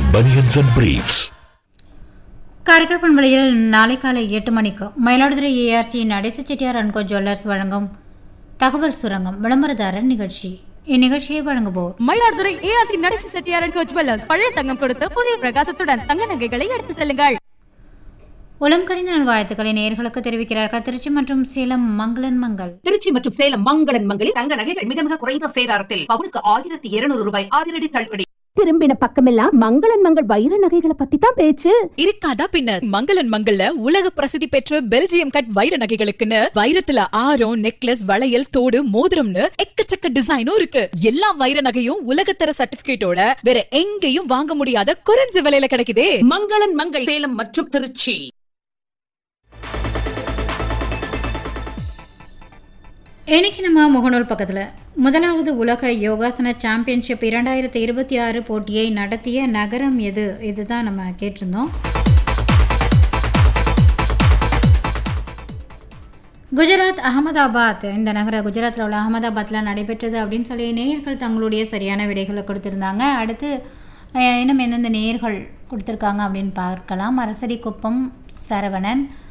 Bunions and Briefs. Karaikal பண்பலையில் நாளை காலை எட்டு மணிக்கு மயிலாடுதுறை ஏஆர்சி நடேச செட்டியார் அன்கோ ஜுவல்லர்ஸ் வழங்கும் தகவல் சுரங்கம் விளம்பரதாரர் நிகழ்ச்சி இந்நிகழ்ச்சியை வழங்குவோர் மயிலாடுதுறை ஏஆர்சி நடேச செட்டியாரன் கோச் ஜுவல்லர்ஸ் பழைய தங்கம் கொடுத்து புதிய பிரகாசத்துடன் தங்க நகைகளை எடுத்து செல்லுங்கள் உளம் கணிந்த நல்வாழ்த்துக்களை நேயர்களுக்கு தெரிவிக்கிறார்கள் திருச்சி மற்றும் சேலம் மங்களன் மங்கள் திருச்சி மற்றும் சேலம் மங்களன் மங்களில் தங்க நகைகள் மிக மிக குறைந்த சேதாரத்தில் பவுனுக்கு ஆயிரத்தி இருநூறு ரூபாய் அதிரடி தள்ளுபடி திரும்பின பக்கமெல்லாம் மங்களன் மங்கள் வைர நகைகளை பத்தி தான் பேச்சு இருக்காதா பின்னர் மங்களன் மங்கள்ல உலக பிரசித்தி பெற்ற பெல்ஜியம் கட் வைர நகைகளுக்குன்னு வைரத்துல ஆரம் நெக்லஸ் வளையல் தோடு மோதிரம்னு எக்கச்சக்க டிசைனும் இருக்கு எல்லா வைர நகையும் உலகத்தர சர்டிபிகேட்டோட வேற எங்கேயும் வாங்க முடியாத குறைஞ்ச விலையில கிடைக்குதே மங்களன் மங்கள் சேலம் மற்றும் திருச்சி இன்னைக்கு நம்ம முகநூல் பக்கத்தில் முதலாவது உலக யோகாசன சாம்பியன்ஷிப் இரண்டாயிரத்தி இருபத்தி ஆறு போட்டியை நடத்திய நகரம் எது இதுதான் நம்ம கேட்டிருந்தோம் குஜராத் அகமதாபாத் இந்த நகர குஜராத்தில் உள்ள அகமதாபாத்தில் நடைபெற்றது அப்படின்னு சொல்லி நேயர்கள் தங்களுடைய சரியான விடைகளை கொடுத்துருந்தாங்க அடுத்து அஹ், இன்னும் எந்தெந்த நேயர்கள் கொடுத்துருக்காங்க அப்படின்னு பார்க்கலாம் அரசடி குப்பம் சரவணன்